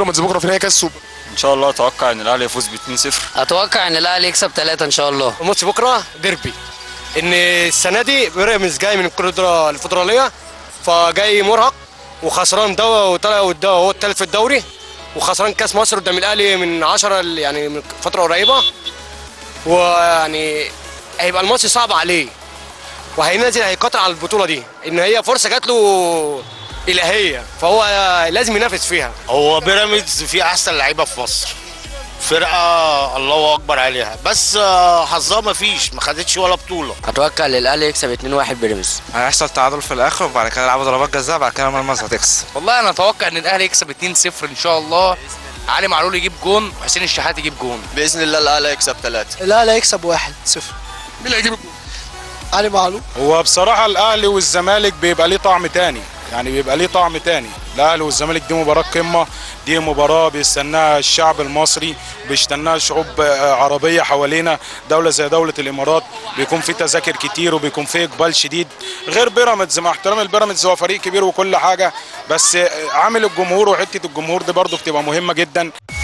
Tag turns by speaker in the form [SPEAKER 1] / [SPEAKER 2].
[SPEAKER 1] بيراميدز بكره في نهائي كاس السوبر
[SPEAKER 2] ان شاء الله اتوقع ان الاهلي يفوز ب 2-0
[SPEAKER 3] اتوقع ان الاهلي يكسب ثلاثة ان شاء الله
[SPEAKER 4] ماتش بكره ديربي ان السنه دي بيراميدز جاي من الكره الفدراليه فجاي مرهق وخسران دوري وطلع هو الثالث في الدوري وخسران كاس مصر قدام الاهلي من 10 يعني من فتره قريبه ويعني هيبقى الماتش صعب عليه وهينزل هيقاتل على البطوله دي ان هي فرصه جات له الهيه فهو لازم ينافس فيها
[SPEAKER 5] هو بيراميدز فيه احسن لعيبه في مصر فرقه الله اكبر عليها بس آه، حظها ما فيش ما خدتش ولا بطوله
[SPEAKER 3] اتوقع ان الاهلي يكسب 2-1 بيراميدز
[SPEAKER 6] هيحصل تعادل في الاخر وبعد كده يلعبوا ضربات جزاء بعد كده مرمز هتكسب
[SPEAKER 7] والله انا اتوقع ان الاهلي يكسب 2-0 ان شاء الله علي معلول يجيب جون وحسين الشحات يجيب جون
[SPEAKER 2] باذن الله الاهلي يكسب 3
[SPEAKER 8] الاهلي هيكسب واحد صفر
[SPEAKER 1] مين اللي هيجيب الجول؟
[SPEAKER 8] علي معلول
[SPEAKER 9] هو بصراحة الأهلي والزمالك بيبقى ليه طعم تاني يعني بيبقى ليه طعم تاني الأهلي والزمالك دي مباراة قمة دي مباراة بيستناها الشعب المصري بيستناها شعوب آه، عربية حوالينا دولة زي دولة الإمارات بيكون في تذاكر كتير وبيكون في إقبال شديد غير بيراميدز مع احترام البيراميدز هو فريق كبير وكل حاجة بس آه، عامل الجمهور وحتة الجمهور دي برضو بتبقى مهمة جدا